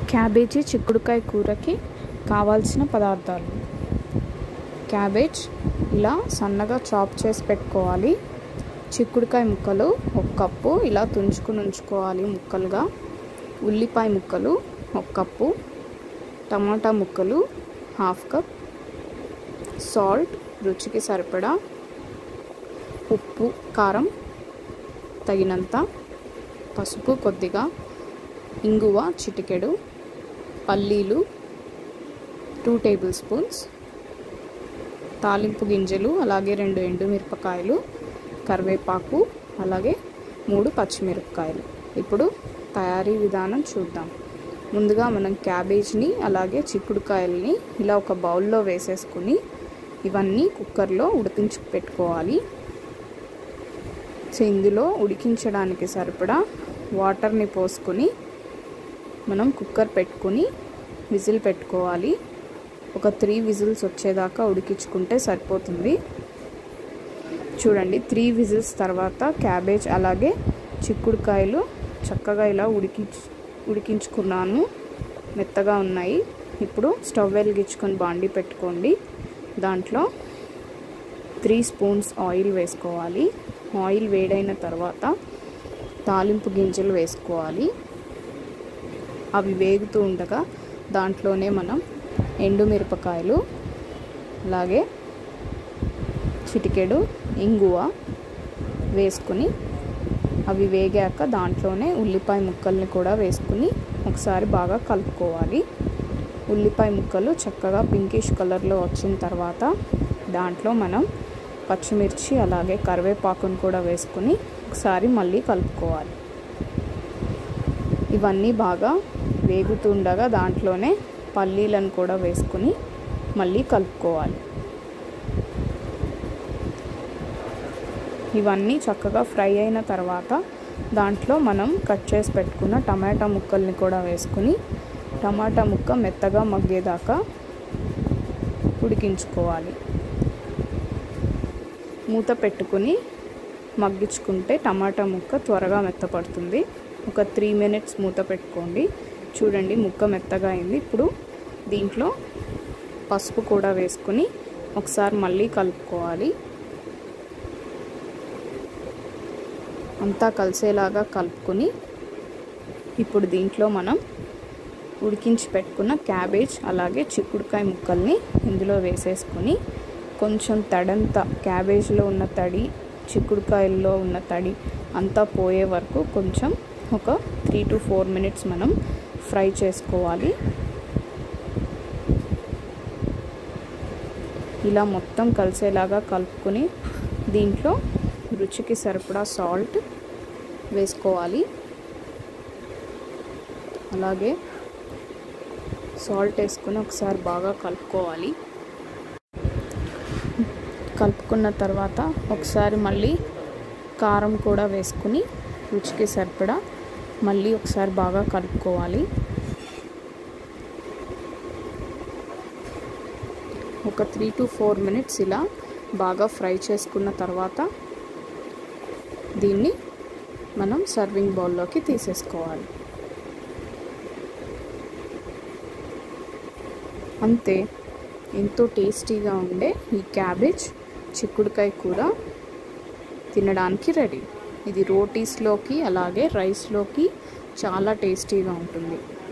cabbage చిక్కుడుకాయ కూరకి కావాల్సిన పదార్థాలు క్యాబేజ్ ఇలా సన్నగా చాప్ చేసి పెట్టుకోవాలి చిక్కుడుకాయ ముక్కలు ఒక కప్పు ఇలా తుంచుకుని ఉంచుకోవాలి ముక్కలుగా ఉల్లిపాయ ముక్కలు ఒక కప్పు టమాటా ముక్కలు హాఫ్ కప్ సాల్ట్ రుచికి సరిపడా ఉప్పు కారం తగినంత పసుపు కొద్దిగా ఇంగువ చిటికెడు పల్లీలు టూ టేబుల్ స్పూన్స్ తాలింపు గింజలు అలాగే రెండు ఎండుమిరపకాయలు కరివేపాకు అలాగే మూడు పచ్చిమిరపకాయలు ఇప్పుడు తయారీ విధానం చూద్దాం ముందుగా మనం క్యాబేజ్ని అలాగే చిక్కుడుకాయల్ని ఇలా ఒక బౌల్లో వేసేసుకుని ఇవన్నీ కుక్కర్లో ఉడికించి పెట్టుకోవాలి సో ఇందులో ఉడికించడానికి సరిపడా వాటర్ని పోసుకొని మనం కుక్కర్ పెట్టుకుని విజిల్ పెట్టుకోవాలి ఒక త్రీ విజిల్స్ వచ్చేదాకా ఉడికించుకుంటే సరిపోతుంది చూడండి త్రీ విజిల్స్ తర్వాత క్యాబేజ్ అలాగే చిక్కుడుకాయలు చక్కగా ఇలా ఉడికి ఉడికించుకున్నాను మెత్తగా ఉన్నాయి ఇప్పుడు స్టవ్ వెలిగించుకొని బాండి పెట్టుకోండి దాంట్లో త్రీ స్పూన్స్ ఆయిల్ వేసుకోవాలి ఆయిల్ వేడైన తర్వాత తాలింపు గింజలు వేసుకోవాలి అవి వేగుతూ ఉండగా దాంట్లోనే మనం ఎండుమిరపకాయలు అలాగే చిటికెడు ఇంగువ వేసుకుని అవి వేగాక దాంట్లోనే ఉల్లిపాయ ముక్కల్ని కూడా వేసుకుని ఒకసారి బాగా కలుపుకోవాలి ఉల్లిపాయ ముక్కలు చక్కగా పింకిష్ కలర్లో వచ్చిన తర్వాత దాంట్లో మనం పచ్చిమిర్చి అలాగే కరివేపాకును కూడా వేసుకుని ఒకసారి మళ్ళీ కలుపుకోవాలి ఇవన్నీ బాగా వేగుతుండగా దాంట్లోనే పల్లీలను కూడా వేసుకుని మళ్ళీ కలుపుకోవాలి ఇవన్నీ చక్కగా ఫ్రై అయిన తర్వాత దాంట్లో మనం కట్ చేసి పెట్టుకున్న టమాటా ముక్కల్ని కూడా వేసుకుని టమాటా ముక్క మెత్తగా మగ్గేదాకా ఉడికించుకోవాలి మూత పెట్టుకుని మగ్గించుకుంటే టమాటా ముక్క త్వరగా మెత్తపడుతుంది ఒక త్రీ మినిట్స్ మూత పెట్టుకోండి చూడండి ముక్క మెత్తగా అయింది ఇప్పుడు దీంట్లో పసుపు కూడా వేసుకుని ఒకసారి మళ్ళీ కలుపుకోవాలి అంతా కలిసేలాగా కలుపుకొని ఇప్పుడు దీంట్లో మనం ఉడికించి పెట్టుకున్న క్యాబేజ్ అలాగే చిక్కుడుకాయ ముక్కల్ని ఇందులో వేసేసుకొని కొంచెం తడంతా క్యాబేజ్లో ఉన్న తడి చిక్కుడుకాయల్లో ఉన్న తడి అంతా పోయే వరకు కొంచెం ఒక త్రీ టు ఫోర్ మినిట్స్ మనం ఫ్రై చేసుకోవాలి ఇలా మొత్తం కలిసేలాగా కలుపుకొని దీంట్లో రుచికి సరిపడా సాల్ట్ వేసుకోవాలి అలాగే సాల్ట్ వేసుకుని ఒకసారి బాగా కలుపుకోవాలి కలుపుకున్న తర్వాత ఒకసారి మళ్ళీ కారం కూడా వేసుకుని రుచికి సరిపడా మళ్ళీ ఒకసారి బాగా కలుపుకోవాలి ఒక త్రీ టు ఫోర్ మినిట్స్ ఇలా బాగా ఫ్రై చేసుకున్న తర్వాత దీన్ని మనం సర్వింగ్ బౌల్లోకి తీసేసుకోవాలి అంతే ఎంతో టేస్టీగా ఉండే ఈ క్యాబేజ్ చిక్కుడుకాయ కూర తినడానికి రెడీ ఇది రోటీస్లోకి అలాగే రైస్లోకి చాలా టేస్టీగా ఉంటుంది